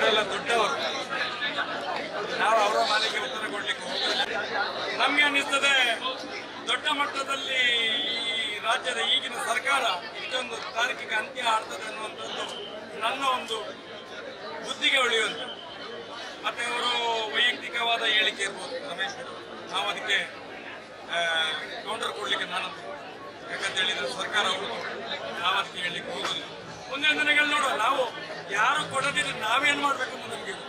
ಅವರೆಲ್ಲ ದೊಡ್ಡವರು ನಾವು ಅವರ ಮನೆಗೆ ಉತ್ತರ ಕೊಡ್ಲಿಕ್ಕೆ ಹೋಗುದಿಲ್ಲ ನಮ್ಗೆ ಅನ್ನಿಸ್ತದೆ ದೊಡ್ಡ ಮಟ್ಟದಲ್ಲಿ ಈ ರಾಜ್ಯದ ಈಗಿನ ಸರ್ಕಾರ ಇದೊಂದು ತಾರೀಕಿಗೆ ಅಂತ್ಯ ಆಡ್ತದೆ ಅನ್ನುವಂಥದ್ದು ನನ್ನ ಒಂದು ಬುದ್ಧಿಗೆ ಉಳಿಯುವಂತ ಮತ್ತೆ ಅವರು ವೈಯಕ್ತಿಕವಾದ ಹೇಳಿಕೆ ಇರ್ಬೋದು ರಮೇಶ್ ಅವರು. ನಾವು ಅದಕ್ಕೆ ಕೌಂಟರ್ ಕೊಡ್ಲಿಕ್ಕೆ ನಾನು ಯಾಕಂತ ಹೇಳಿದ್ರೆ ಸರ್ಕಾರ ಅವರು ನಾವು ಅದಕ್ಕೆ ಹೇಳಲಿಕ್ಕೆ ಹೋಗುದಿಲ್ಲ ಮುಂದಿನ ದಿನಗಳು ನೋಡುವ ನಾವು ಯಾರು ಕೊಡದಿದ್ರೆ ನಾವೇನ್ ಮಾಡ್ಬೇಕು ಅಂತ ನಮ್ಗೆ ಗೊತ್ತು.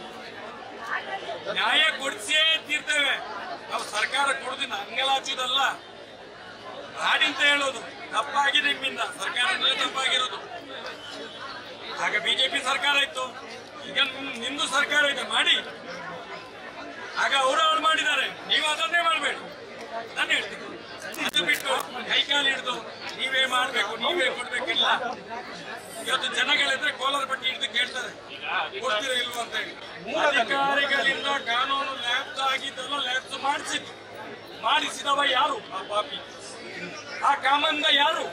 ನ್ಯಾಯ ಕೊಡಿಸಿಯೇ ತೀರ್ತೇವೆ ನಾವು ಸರ್ಕಾರ ಕೊಡುದಿಲ್ಲ ಅಂಗಲಾಚುದಲ್ಲ ಮಾಡಿ ಅಂತ ಹೇಳೋದು ತಪ್ಪಾಗಿದೆ ನಿಮ್ಮಿಂದ ಸರ್ಕಾರದಲ್ಲೇ ತಪ್ಪಾಗಿರೋದು ಆಗ ಬಿಜೆಪಿ ಸರ್ಕಾರ ಇತ್ತು ಈಗ ನಿಮ್- ನಿಮ್ದು ಸರ್ಕಾರ ಇದೆ ಮಾಡಿ ಆಗ ಅವರು ಅವ್ರು ಮಾಡಿದ್ದಾರೆ ನೀವು ಅದನ್ನೇ ಮಾಡಬೇಡಿ ನಾನು ಹೇಳ್ತೀನಿ ಅದು ಬಿಟ್ಟು ಕೈಕಾಲು ಹಿಡಿದು ನೀವೇ ಮಾಡಬೇಕು ನೀವೇ ಕೊಡ್ಬೇಕಿಲ್ಲ ಇವತ್ತು ಜನಗಳಿದ್ರೆ ಕೋಲಾರ ಪಟ್ಟಿ ಹಿಡಿದು ಕೇಳ್ತಾರೆ ಕೊಡ್ತೀರೋ ಇಲ್ವೋ ಅಂತ ಹೇಳಿ ಅಧಿಕಾರಿಗಳಿಂದ ಕಾನೂನು ಲ್ಯಾಪ್ಸ್ ಆಗಿದ್ದನ್ನು ಲ್ಯಾಪ್ಸ್ ಮಾಡಿಸಿದ್ದು ಮಾಡಿಸಿದವ ಯಾರು ಆ ಪಾಪಿ ಆ ಕಾಮಂದ ಯಾರು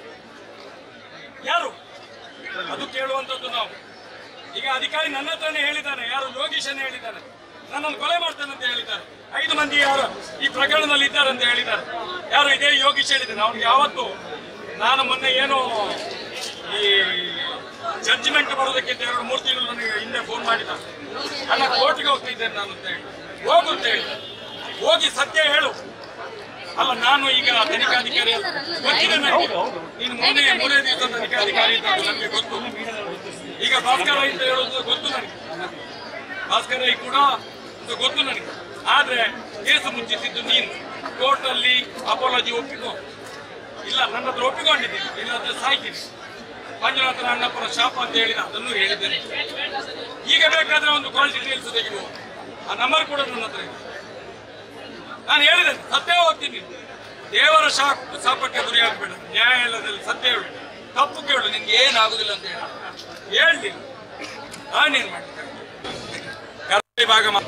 ಯಾರು ಅದು ಕೇಳುವಂತದ್ದು ನಾವು ಈಗ ಅಧಿಕಾರಿ ನನ್ನ ಹತ್ರನೇ ಹೇಳಿದ್ದಾನೆ ಯಾರು ಯೋಗೀಶನೇ ಹೇಳಿದ್ದಾನೆ ನನ್ನನ್ನು ಕೊಲೆ ಮಾಡ್ತೇನೆ ಅಂತ ಹೇಳಿದ್ದಾರೆ ಐದು ಮಂದಿ ಯಾರು ಈ ಪ್ರಕರಣದಲ್ಲಿ ಇದ್ದಾರೆ ಅಂತ ಹೇಳಿದ್ದಾರೆ ಯಾರು ಇದೇ ಯೋಗೀಶ್ ಹೇಳಿದ್ದಾನೆ ಅವ್ನಿಗೆ ಯಾವತ್ತು ನಾನು ಮೊನ್ನೆ ಏನು ಈ ಜಡ್ಜ್ಮೆಂಟ್ ಬರೋದಕ್ಕಿಂತ ಎರಡು ಮೂರು ತಿಂಗಳು ನನಗೆ ಹಿಂದೆ ಫೋನ್ ಮಾಡಿದ ಅಲ್ಲ ಕೋರ್ಟ್ಗೆ ಹೋಗ್ತಿದ್ದೇನೆ ನಾನು ಅಂತ ಹೇಳಿ ಹೋಗು ಅಂತ ಹೇಳಿ ಹೋಗಿ ಸತ್ಯ ಹೇಳು ಅಲ್ಲ ನಾನು ಈಗ ತನಿಖಾಧಿಕಾರಿ ಅಲ್ಲ ಗೊತ್ತಿದೆ ನನಗೆ ನೀನು ಮೂರನೇ ಮೂರನೇ ದಿವಸ ತನಿಖಾಧಿಕಾರಿ ಅಂತ ನನಗೆ ಗೊತ್ತು ಈಗ ಭಾಸ್ಕರ ಅಂತ ಹೇಳೋದು ಗೊತ್ತು ನನಗೆ ಭಾಸ್ಕರ ಈ ಕೂಡ ಇದು ಗೊತ್ತು ನನಗೆ ಆದ್ರೆ ಕೇಸು ಮುಚ್ಚಿಸಿದ್ದು ನೀನು ಕೋರ್ಟ್ ಅಲ್ಲಿ ಅಪಾಲಜಿ ಒಪ್ಪಿಕೋ ಇಲ್ಲ ನನ್ನ ಹತ್ರ ಒಪ್ಪಿಕೊಂಡಿದ್ದೀನಿ ಇಲ್ಲ ಹತ್ರ ಸಾಯ್ತೀನಿ ಮಂಜುನಾಥನ ಅಣ್ಣಪ್ಪನ ಶಾಪ ಅಂತ ಹೇಳಿದ ಅದನ್ನು ಹೇಳಿದ್ದೇನೆ ಈಗ ಬೇಕಾದ್ರೆ ಒಂದು ಕಾಲ್ ಡೀಟೇಲ್ಸ್ ತೆಗೆಯುವ ಆ ನಂಬರ್ ಕೂಡ ನನ್ನ ಹತ್ರ ಇದೆ ನಾನು ಹೇಳಿದೆ ಸತ್ಯ ಹೋಗ್ತೀನಿ ದೇವರ ಶಾಪ್ ಶಾಪಕ್ಕೆ ಗುರಿ ಆಗ್ಬೇಡ ನ್ಯಾಯಾಲಯದಲ್ಲಿ ಸತ್ಯ ಹೇಳು ತಪ್ಪು ಕೇಳು ನಿನ್ಗೆ ಏನಾಗುದಿಲ್ಲ ಅಂತ ಹೇಳಿ ಹೇಳ್ತೀನಿ ನಾನೇನ್ ಮಾಡ್ತೀನಿ ಕರಾವಳಿ ಭಾಗ ಮಾ-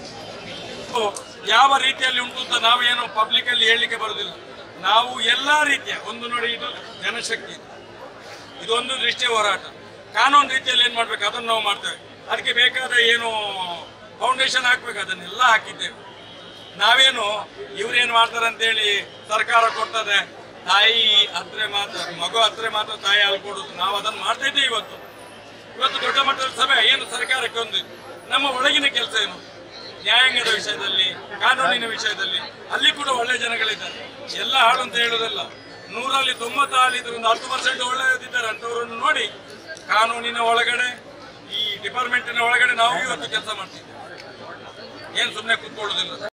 ಓ, ಯಾವ ರೀತಿಯಲ್ಲಿ ಉಂಟು ಅಂತ ನಾವೇನು ಪಬ್ಲಿಕ್ ಅಲ್ಲಿ ಹೇಳಲಿಕ್ಕೆ ಬರುದಿಲ್ಲ ನಾವು ಎಲ್ಲಾ ರೀತಿಯ ಒಂದು ನೋಡಿ ಇದು ಜನಶಕ್ತಿ ಇದೊಂದು ದೃಷ್ಟಿ ಹೋರಾಟ ಕಾನೂನು ರೀತಿಯಲ್ಲಿ ಏನ್ ಮಾಡ್ಬೇಕು ಅದನ್ನು ನಾವು ಮಾಡ್ತೇವೆ ಅದಕ್ಕೆ ಬೇಕಾದ ಏನು ಫೌಂಡೇಶನ್ ಹಾಕ್ಬೇಕು ಅದನ್ನೆಲ್ಲ ಹಾಕಿದ್ದೇವೆ ನಾವೇನು ಇವ್ರೇನ್ ಮಾಡ್ತಾರೆ ಅಂತೇಳಿ ಸರ್ಕಾರ ಕೊಡ್ತದೆ ತಾಯಿ ಹತ್ರ ಮಾತ್ರ ಮಗು ಹತ್ರ ಮಾತ್ರ ತಾಯಿ ಹಾಲು ಕೊಡುದು ನಾವು ಅದನ್ನು ಮಾಡ್ತಾ ಇದ್ದೇವೆ ಇವತ್ತು ಇವತ್ತು ದೊಡ್ಡ ಮಟ್ಟದ ಸಭೆ ಏನು ಸರ್ಕಾರಕ್ಕೆ ಒಂದು ನಮ್ಮ ಒಳಗಿನ ಕೆಲಸ ಏನು ನ್ಯಾಯಾಂಗದ ವಿಷಯದಲ್ಲಿ ಕಾನೂನಿನ ವಿಷಯದಲ್ಲಿ ಅಲ್ಲಿ ಕೂಡ ಒಳ್ಳೆ ಜನಗಳಿದ್ದಾರೆ ಎಲ್ಲ ಹಾಳು ಅಂತ ಹೇಳೋದಲ್ಲ ನೂರಲ್ಲಿ ತೊಂಬತ್ತು ಹಾಲಿದ್ರು ಒಂದು ಹತ್ತು ಪರ್ಸೆಂಟ್ ಒಳ್ಳೆಯದಿದ್ದಾರೆ ಅಂತವರನ್ನು ನೋಡಿ ಕಾನೂನಿನ ಒಳಗಡೆ ಈ ಡಿಪಾರ್ಟ್ಮೆಂಟಿನ ಒಳಗಡೆ ನಾವು ಇವತ್ತು ಕೆಲಸ ಮಾಡ್ತಿದ್ದೇವೆ ಏನ್ ಸುಮ್ಮನೆ ಕೂತ್ಕೊಳ್ಳೋದಿಲ್ಲ